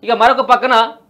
ఇక మరొక పక్కన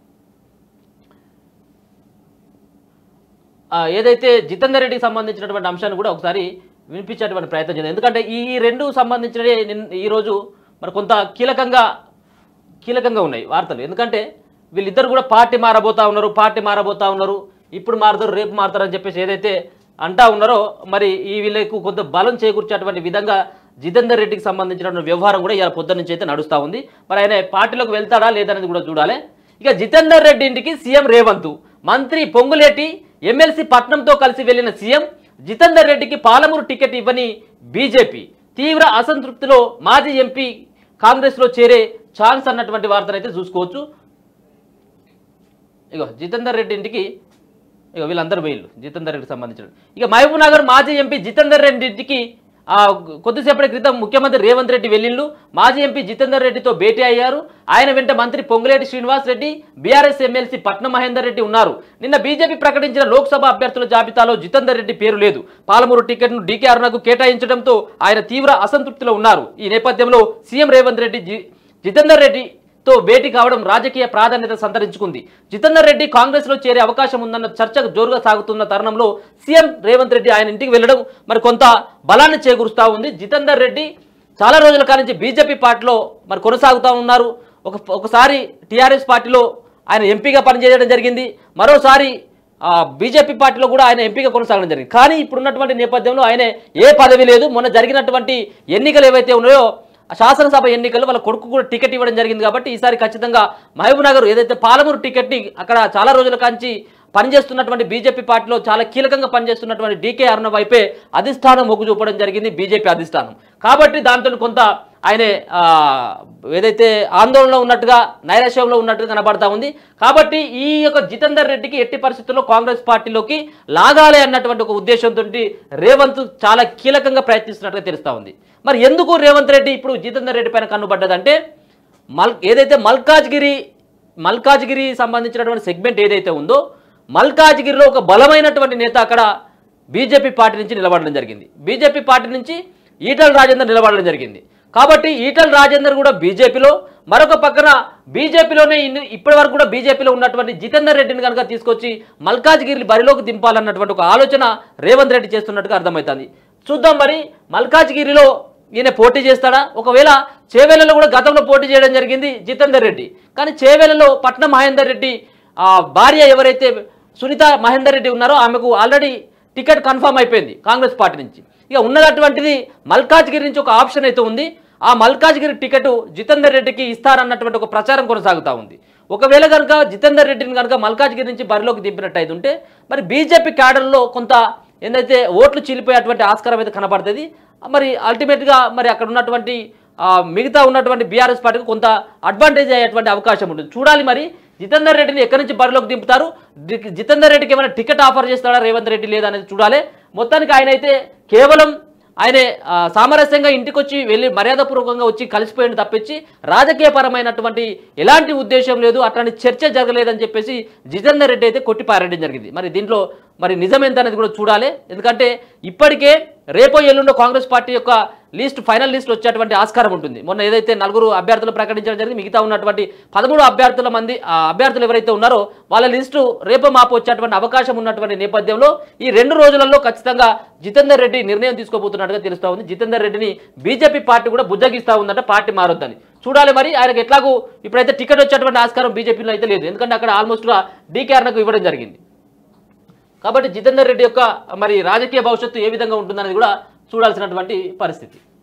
ఆ, ఏదైతే జితేందర్ రెడ్డికి సంబంధించినటువంటి అంశాన్ని కూడా ఒకసారి వినిపించేటువంటి ప్రయత్నం చేద్దాం ఎందుకంటే ఈ ఈ రెండు సంబంధించినవి నిన్- ఈరోజు మరి కొంత కీలకంగా కీలకంగా ఉన్నాయి వార్తలు ఎందుకంటే వీళ్ళిద్దరు కూడా పార్టీ మారబోతా ఉన్నారు పార్టీ మారబోతా ఉన్నారు ఇప్పుడు మారుతారు రేపు మారుతారు అని చెప్పేసి ఏదైతే అంటా ఉన్నారో మరి ఈ వీళ్ళకు కొంత బలం చేకూర్చేటువంటి విధంగా జితేందర్ రెడ్డికి సంబంధించినటువంటి వ్యవహారం కూడా ఇలా పొద్దున్న నుంచి అయితే నడుస్తూ ఉంది మరి ఆయన పార్టీలోకి వెళ్తాడా లేదనేది కూడా చూడాలి ఇక జితేందర్ రెడ్డి ఇంటికి సీఎం రేవంత్ మంత్రి పొంగులేటి ఎమ్మెల్సీ పట్నంతో కలిసి వెళ్లిన సీఎం జితేందర్ రెడ్డికి పాలమూరు టికెట్ ఇవ్వని బీజేపీ తీవ్ర అసంతృప్తిలో మాజీ ఎంపీ కాంగ్రెస్లో చేరే ఛాన్స్ అన్నటువంటి వార్తనైతే చూసుకోవచ్చు ఇగో జితేందర్ రెడ్డి ఇంటికి ఇక వీళ్ళందరూ వీళ్ళు జితేందర్ రెడ్డికి సంబంధించిన ఇక మహబూబ్ నగర్ మాజీ ఎంపీ జితేందర్ రెడ్డి ఇంటికి ఆ, కొద్దిసేపటి క్రితం ముఖ్యమంత్రి రేవంత్ రెడ్డి వెళ్ళిళ్ళు మాజీ ఎంపీ జితేందర్ రెడ్డితో భేటీ అయ్యారు ఆయన వెంట మంత్రి పొంగులేటి శ్రీనివాస్ రెడ్డి బీఆర్ఎస్ ఎమ్మెల్సీ పట్నం మహేందర్ రెడ్డి ఉన్నారు నిన్న బీజేపీ ప్రకటించిన లోక్సభ అభ్యర్థుల జాబితాలో జితేందర్ రెడ్డి పేరు లేదు పాలమూరు టికెట్ను డీకే అరుణకు కేటాయించడంతో ఆయన తీవ్ర అసంతృప్తిలో ఉన్నారు ఈ నేపథ్యంలో సీఎం రేవంత్ రెడ్డి జి- జితేందర్ రెడ్డితో భేటీ కావడం రాజకీయ ప్రాధాన్యత సంతరించుకుంది జితేందర్ రెడ్డి కాంగ్రెస్ లో చేరే అవకాశం ఉందన్న చర్చ జోరుగా సాగుతున్న తరుణంలో సీఎం రేవంత్ రెడ్డి ఆయన ఇంటికి వెళ్ళడం మరి కొంత బలాన్ని చేకూరుస్తా ఉంది జితేందర్ రెడ్డి చాలా రోజుల కాలం నుంచి బీజేపీ పార్టీలో మరి కొనసాగుతూ ఉన్నారు ఒక ఒకసారి టీఆర్ఎస్ పార్టీలో ఆయన ఎంపీగా పనిచేయడం జరిగింది మరోసారి ఆ, బీజేపీ పార్టీలో కూడా ఆయన ఎంపీగా కొనసాగడం జరిగింది కానీ ఇప్పుడున్నటువంటి నేపథ్యంలో ఆయన ఏ పదవి లేదు మొన్న జరిగినటువంటి ఎన్నికలు ఏవైతే ఉన్నాయో ఆ శాసనసభ ఎన్నికల్లో వాళ్ళ కొడుకు కూడా టికెట్ ఇవ్వడం జరిగింది కాబట్టి ఈసారి ఖచ్చితంగా మహబూబ్ నగర్ ఏదైతే పాలమూరు టికెట్ని అక్కడ చాలా రోజుల కాంచి పనిచేస్తున్నటువంటి బీజేపీ పార్టీలో చాలా కీలకంగా పనిచేస్తున్నటువంటి డీకే అరుణ వైపే అధిష్టానం మొగ్గు చూపడం జరిగింది బీజేపీ అధిష్టానం కాబట్టి దాంతో కొంత ఆయన ఆ, ఏదైతే ఆందోళనలో ఉన్నట్టుగా నైరాశ్యంలో ఉన్నట్టుగా కనబడతా ఉంది కాబట్టి ఈ యొక్క జితేందర్ రెడ్డికి ఎట్టి పరిస్థితుల్లో కాంగ్రెస్ పార్టీలోకి లాగాలి అన్నటువంటి ఒక ఉద్దేశంతో రేవంత్ చాలా కీలకంగా ప్రయత్నిస్తున్నట్టుగా తెలుస్తా ఉంది మరి ఎందుకు రేవంత్ రెడ్డి ఇప్పుడు జితేందర్ రెడ్డి పైన కన్నుబడ్డదంటే మల్ ఏదైతే మల్కాజ్గిరి మల్కాజ్గిరి సంబంధించినటువంటి సెగ్మెంట్ ఏదైతే ఉందో మల్కాజ్గిరిలో ఒక బలమైనటువంటి నేత అక్కడ బీజేపీ పార్టీ నుంచి నిలబడడం జరిగింది బీజేపీ పార్టీ నుంచి ఈటల రాజేందర్ నిలబడడం జరిగింది కాబట్టి ఈటల రాజేందర్ కూడా బీజేపీలో మరొక పక్కన బీజేపీలోనే ఇన్ని- ఇప్పటి వరకు కూడా బీజేపీలో ఉన్నటువంటి జితేందర్ రెడ్డిని కనుక తీసుకొచ్చి మల్కాజ్గిరి బరిలోకి దింపాలన్నటువంటి ఒక ఆలోచన రేవంత్ రెడ్డి చేస్తున్నట్టుగా అర్థమవుతుంది చూద్దాం మరి మల్కాజ్గిరిలో ఈయన పోటీ చేస్తాడా ఒకవేళ చేవేలలో కూడా గతంలో పోటీ చేయడం జరిగింది జితేందర్ రెడ్డి కానీ చేవేలలో పట్నం మహేందర్ రెడ్డి ఆ భార్య ఎవరైతే సునీత మహేందర్ రెడ్డి ఉన్నారో ఆమెకు ఆల్రెడీ టికెట్ కన్ఫర్మ్ అయిపోయింది కాంగ్రెస్ పార్టీ నుంచి ఇక ఉన్నటువంటిది మల్కాజ్గిరి నుంచి ఒక ఆప్షన్ అయితే ఉంది ఆ మల్కాజ్గిరి టికెట్ జితేందర్ రెడ్డికి ఇస్తారన్నటువంటి ఒక ప్రచారం కొనసాగుతూ ఉంది ఒకవేళ కనుక జితేందర్ రెడ్డిని కనుక మల్కాజ్గిరి నుంచి బరిలోకి దింపినట్టు అయితే ఉంటే మరి బీజేపీ క్యాడర్లో కొంత ఏందైతే ఓట్లు చీలిపోయేటువంటి ఆస్కారం అయితే కనబడుతుంది మరి అల్టిమేట్గా మరి అక్కడ ఉన్నటువంటి ఆ, మిగతా ఉన్నటువంటి బీఆర్ఎస్ పార్టీకి కొంత అడ్వాంటేజ్ అయ్యేటువంటి అవకాశం ఉంటుంది చూడాలి మరి జితేందర్ రెడ్డిని ఎక్కడి నుంచి బరిలోకి దింపుతారు ది- జితేందర్ రెడ్డికి ఏమైనా టికెట్ ఆఫర్ చేస్తాడా రేవంత్ రెడ్డి లేదా అనేది చూడాలి మొత్తానికి ఆయన అయితే కేవలం ఆయనే ఆ, సామరస్యంగా ఇంటికి వచ్చి వెళ్ళి మర్యాదపూర్వకంగా వచ్చి కలిసిపోయింది తప్పించి రాజకీయపరమైనటువంటి ఎలాంటి ఉద్దేశం లేదు అట్లాంటి చర్చ జరగలేదని చెప్పేసి జితేందర్ రెడ్డి అయితే కొట్టి పారేయడం జరిగింది మరి దీంట్లో మరి నిజం ఎంత అనేది కూడా చూడాలి ఎందుకంటే ఇప్పటికే రేపో ఎల్లుండో కాంగ్రెస్ పార్టీ యొక్క లిస్ట్ ఫైనల్ లిస్ట్ వచ్చేటువంటి ఆస్కారం ఉంటుంది మొన్న ఏదైతే నలుగురు అభ్యర్థులు ప్రకటించడం జరిగింది మిగతా ఉన్నటువంటి పదమూడు అభ్యర్థుల మంది ఆ అభ్యర్థులు ఎవరైతే ఉన్నారో వాళ్ళ లిస్టు రేపో మాపు వచ్చేటువంటి అవకాశం ఉన్నటువంటి నేపథ్యంలో ఈ రెండు రోజులలో ఖచ్చితంగా జితేందర్ రెడ్డి నిర్ణయం తీసుకోబోతున్నట్టుగా తెలుస్తా ఉంది జితేందర్ రెడ్డిని బీజేపీ పార్టీ కూడా బుజ్జగిస్తా ఉందంట పార్టీ మారొద్దని చూడాలి మరి ఆయనకు ఎట్లాగూ ఇప్పుడైతే టికెట్ వచ్చేటువంటి ఆస్కారం బీజేపీలో అయితే లేదు ఎందుకంటే అక్కడ ఆల్మోస్ట్గా డీకేఆర్నకు ఇవ్వడం జరిగింది కాబట్టి జితేందర్ రెడ్డి యొక్క మరి రాజకీయ భవిష్యత్తు ఏ విధంగా ఉంటుందనేది కూడా చూడాల్సినటువంటి పరిస్థితి